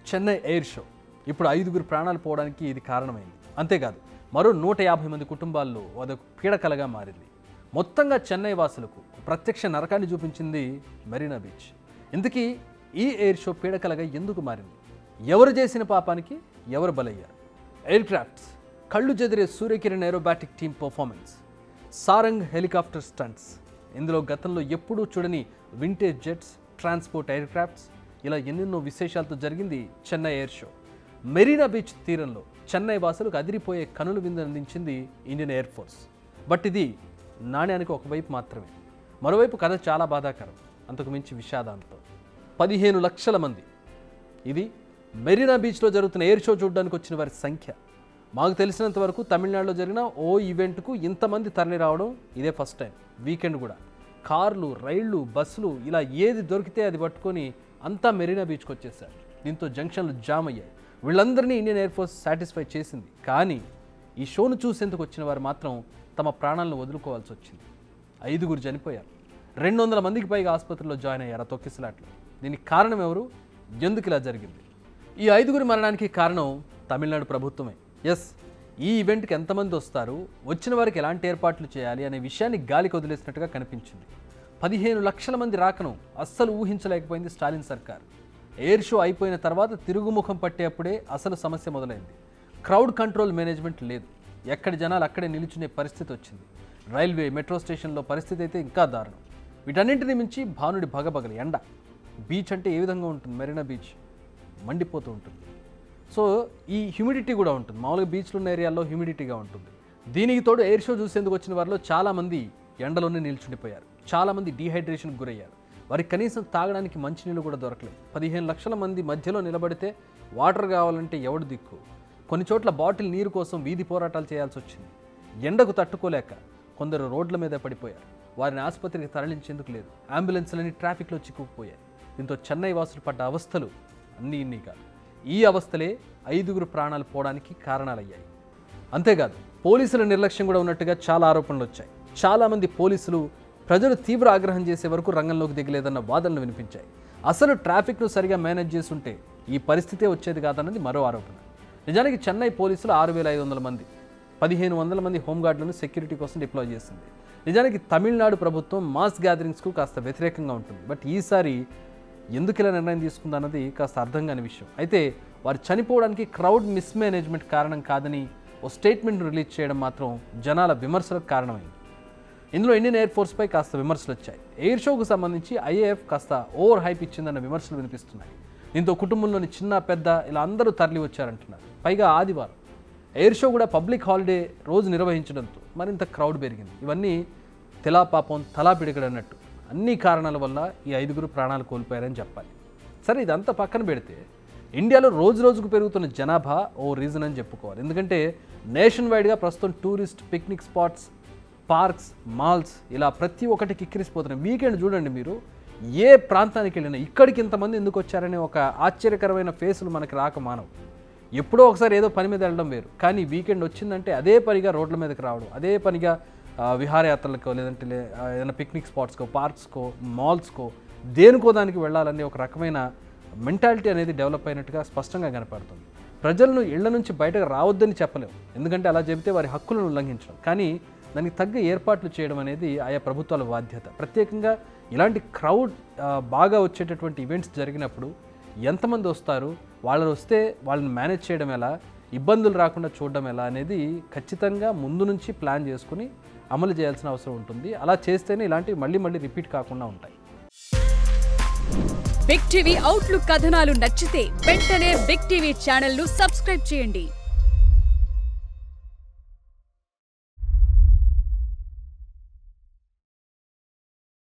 Chennai air show ఇప్పుడు ఐదుగురు ప్రాణాలు పోవడానికి ఇది కారణమైంది అంతేకాదు మరో నూట యాభై మంది కుటుంబాల్లో అదొక పీడకలగా మారింది మొత్తంగా చెన్నై వాసులకు ప్రత్యక్ష నరకాన్ని చూపించింది మెరీనా బీచ్ ఇంతకీ ఈ ఎయిర్ షో పీడకలగా ఎందుకు మారింది ఎవరు చేసిన పాపానికి ఎవరు బలయ్యారు ఎయిర్ క్రాఫ్ట్స్ కళ్ళు చెదిరే Suryakiran aerobatic team performance Sarang helicopter stunts ఇందులో గతంలో ఎప్పుడూ చూడని vintage jets transport aircrafts ఇలా ఎన్నెన్నో విశేషాలతో జరిగింది Chennai air show Marina beach తీరంలో చెన్నై వాసులకు అదిరిపోయే కనుల విందు అందించింది ఇండియన్ ఎయిర్ ఫోర్స్ బట్ ఇది నాణ్యానికి ఒకవైపు మాత్రమే మరోవైపు కథ చాలా బాధాకరం అంతకు మించి విషాదాంతం పదిహేను లక్షల మంది ఇది మెరీనా బీచ్లో జరుగుతున్న ఎయిర్ షో చూడడానికి వచ్చిన వారి సంఖ్య మాకు తెలిసినంత వరకు తమిళనాడులో జరిగిన ఓ ఈవెంట్కు ఇంతమంది తరలి రావడం ఇదే ఫస్ట్ టైం వీకెండ్ కూడా కార్లు రైళ్లు బస్సులు ఇలా ఏది దొరికితే అది పట్టుకొని అంతా మెరీనా బీచ్కి వచ్చేసారు దీంతో జంక్షన్లు జామ్ అయ్యాయి వీళ్ళందరినీ ఇండియన్ ఎయిర్ ఫోర్స్ సాటిస్ఫై చేసింది కానీ ఈ షోను చూసేందుకు వచ్చిన వారు మాత్రం తమ ప్రాణాలను వదులుకోవాల్సి వచ్చింది ఐదుగురు చనిపోయారు రెండు వందల మందికి పైగా ఆసుపత్రిలో జాయిన్ అయ్యారు ఆ తొక్కిసలాట్లో దీనికి కారణం ఎవరు ఎందుకు ఇలా జరిగింది ఈ ఐదుగురి మరణానికి కారణం తమిళనాడు ప్రభుత్వమే ఎస్ ఈ ఈవెంట్కి ఎంతమంది వస్తారు వచ్చిన వారికి ఎలాంటి ఏర్పాట్లు చేయాలి అనే విషయాన్ని గాలికి వదిలేసినట్టుగా కనిపించింది పదిహేను లక్షల మంది రాకను అస్సలు ఊహించలేకపోయింది స్టాలిన్ సర్కార్ ఎయిర్ షో అయిపోయిన తర్వాత తిరుగుముఖం పట్టేప్పుడే అసలు సమస్య మొదలైంది క్రౌడ్ కంట్రోల్ మేనేజ్మెంట్ లేదు ఎక్కడి జనాలు అక్కడే నిలుచునే పరిస్థితి వచ్చింది రైల్వే మెట్రో స్టేషన్లో పరిస్థితి అయితే ఇంకా దారుణం వీటన్నింటిని మించి భానుడి భగభగలు ఎండ బీచ్ అంటే ఏ విధంగా ఉంటుంది మెరీనా బీచ్ మండిపోతూ ఉంటుంది సో ఈ హ్యూమిడిటీ కూడా ఉంటుంది మామూలుగా బీచ్లు ఉన్న ఏరియాల్లో హ్యూమిడిటీగా ఉంటుంది దీనికి తోడు ఎయిర్ షో చూసేందుకు వచ్చిన వారిలో చాలామంది ఎండలోనే నిల్చుండిపోయారు చాలామంది డీహైడ్రేషన్కి గురయ్యారు వారికి కనీసం తాగడానికి మంచినీళ్ళు కూడా దొరకలేదు పదిహేను లక్షల మంది మధ్యలో నిలబడితే వాటర్ కావాలంటే ఎవడు దిక్కు కొన్ని చోట్ల బాటిల్ నీరు కోసం వీధి పోరాటాలు చేయాల్సి వచ్చింది ఎండకు తట్టుకోలేక కొందరు రోడ్ల మీద పడిపోయారు వారిని ఆసుపత్రికి తరలించేందుకు లేదు అంబులెన్స్లని ట్రాఫిక్లో చిక్కుకుపోయాయి దీంతో చెన్నై వాసులు పడ్డ అవస్థలు అన్నీ ఇన్ని కాదు ఈ అవస్థలే ఐదుగురు ప్రాణాలు పోవడానికి కారణాలయ్యాయి అంతేకాదు పోలీసుల నిర్లక్ష్యం కూడా ఉన్నట్టుగా చాలా ఆరోపణలు వచ్చాయి చాలామంది పోలీసులు ప్రజలు తీవ్ర ఆగ్రహం చేసే వరకు రంగంలోకి దిగలేదన్న వాదనలు వినిపించాయి అసలు ట్రాఫిక్ను సరిగా మేనేజ్ చేస్తుంటే ఈ పరిస్థితే వచ్చేది కాదన్నది మరో ఆరోపణ నిజానికి చెన్నై పోలీసులు ఆరు వేల ఐదు వందల మంది పదిహేను వందల మంది హోంగార్డులను సెక్యూరిటీ కోసం డిప్లాయ్ చేసింది నిజానికి తమిళనాడు ప్రభుత్వం మాస్ గ్యాదరింగ్స్కు కాస్త వ్యతిరేకంగా ఉంటుంది బట్ ఈసారి ఎందుకు ఇలా నిర్ణయం తీసుకుందన్నది కాస్త అర్థం కాని విషయం అయితే వారు చనిపోవడానికి క్రౌడ్ మిస్మేనేజ్మెంట్ కారణం కాదని ఓ స్టేట్మెంట్ రిలీజ్ చేయడం మాత్రం జనాల విమర్శలకు కారణమైంది ఇందులో ఇండియన్ ఎయిర్ ఫోర్స్పై కాస్త విమర్శలు వచ్చాయి ఎయిర్ షోకు సంబంధించి ఐఏఎఫ్ కాస్త ఓవర్ హైప్ ఇచ్చిందన్న విమర్శలు వినిపిస్తున్నాయి దీంతో కుటుంబంలోని చిన్న పెద్ద ఇలా అందరూ తరలి వచ్చారంటున్నారు పైగా ఆదివారం ఎయిర్ షో కూడా పబ్లిక్ హాలిడే రోజు నిర్వహించడంతో మరింత క్రౌడ్ పెరిగింది ఇవన్నీ తెలా పాపం తలా పిడికడన్నట్టు అన్ని కారణాల వల్ల ఈ ఐదుగురు ప్రాణాలు కోల్పోయారని చెప్పాలి సరే ఇదంతా పక్కన పెడితే ఇండియాలో రోజు రోజుకు పెరుగుతున్న జనాభా ఓ రీజన్ అని చెప్పుకోవాలి ఎందుకంటే నేషన్ వైడ్గా ప్రస్తుతం tourist picnic spots parks malls ఇలా ప్రతి ఒక్కటి కిక్కిరిసిపోతున్నాయి వీకెండ్ చూడండి మీరు ఏ ప్రాంతానికి వెళ్ళినా ఇక్కడికి ఇంతమంది ఎందుకు వచ్చారనే ఒక ఆశ్చర్యకరమైన ఫేసులు మనకి రాక మానవు ఎప్పుడో ఒకసారి ఏదో పని మీద వెళ్ళడం వేరు కానీ వీకెండ్ వచ్చిందంటే అదే పనిగా రోడ్ల మీదకి రావడం అదే పనిగా ఆ, విహారయాత్రలకో లేదంటే లే- ఆ, ఏదైనా పిక్నిక్ స్పాట్స్కో పార్క్స్కో మాల్స్కో దేనికో దానికి వెళ్ళాలని ఒక రకమైన మెంటాలిటీ అనేది డెవలప్ అయినట్టుగా స్పష్టంగా కనపడుతుంది ప్రజలను ఇళ్ల నుంచి బయటకు రావద్దని చెప్పలేము ఎందుకంటే అలా చెబితే వారి హక్కులను ఉల్లంఘించడం కానీ దానికి తగ్గ ఏర్పాట్లు చేయడం అనేది ఆయా ప్రభుత్వాల బాధ్యత ప్రత్యేకంగా ఇలాంటి క్రౌడ్ ఆ, బాగా వచ్చేటటువంటి ఈవెంట్స్ జరిగినప్పుడు ఎంతమంది వస్తారు వాళ్ళు వస్తే వాళ్ళని మేనేజ్ చేయడం ఎలా ఇబ్బందులు రాకుండా చూడడం ఎలా అనేది ఖచ్చితంగా ముందు నుంచి ప్లాన్ చేసుకుని అమలు చేయాల్సిన అవసరం ఉంటుంది అలా చేస్తేనే ఇలాంటివి మళ్ళీ మళ్ళీ రిపీట్ కాకుండా ఉంటాయి బిగ్ టీవీ అవుట్లుక్ కథనాలు నచ్చితే వెంటనే బిగ్ టీవీ ఛానల్ ను సబ్స్క్రైబ్ చేయండి